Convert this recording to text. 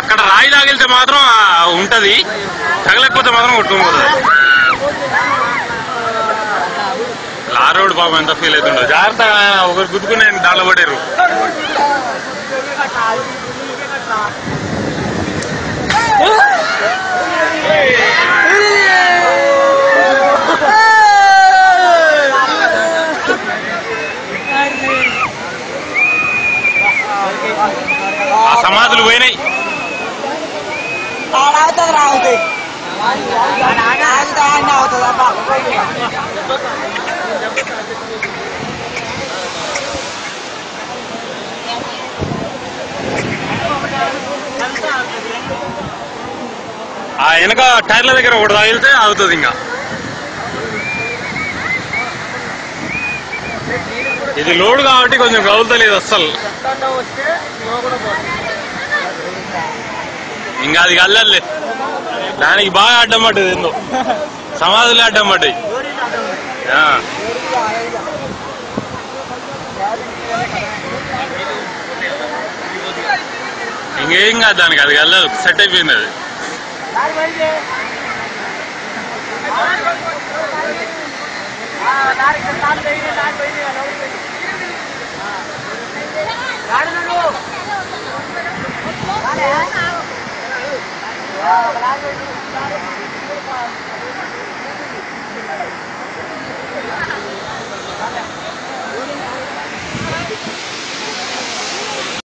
అక్కడ రాయి తగిలితే మాత్రం ఆ, ఉంటది తగలకపోతే మాత్రం కొట్టుకుపోతుంది లారోడ్ పాపం ఎంత ఫీల్ అవుతుండో జాగ్రత్త ఒకరు గుద్దుకుని ఆయన దాంట్లో పడారు ఆ సమాధులు పోయినాయి ఆడవుతుంది రావుతుంది ఆగితే ఆయన అవుతుంది అబ్బా ఆ వెనక టైర్ల దగ్గర ఒకటి తగిలితే అవుతుంది ఇంకా ఇది లోడ్ కాబట్టి కొంచెం కదులుతలేదు అస్సలు ఇంకా అది కల్లలే దానికి బాగా అడ్డం పడ్డది ఏందో సమాధులే అడ్డం పడ్డాయి ఆ. ఇంకేం కాదు దానికి అది కల్లదు సెట్ అయిపోయింది అది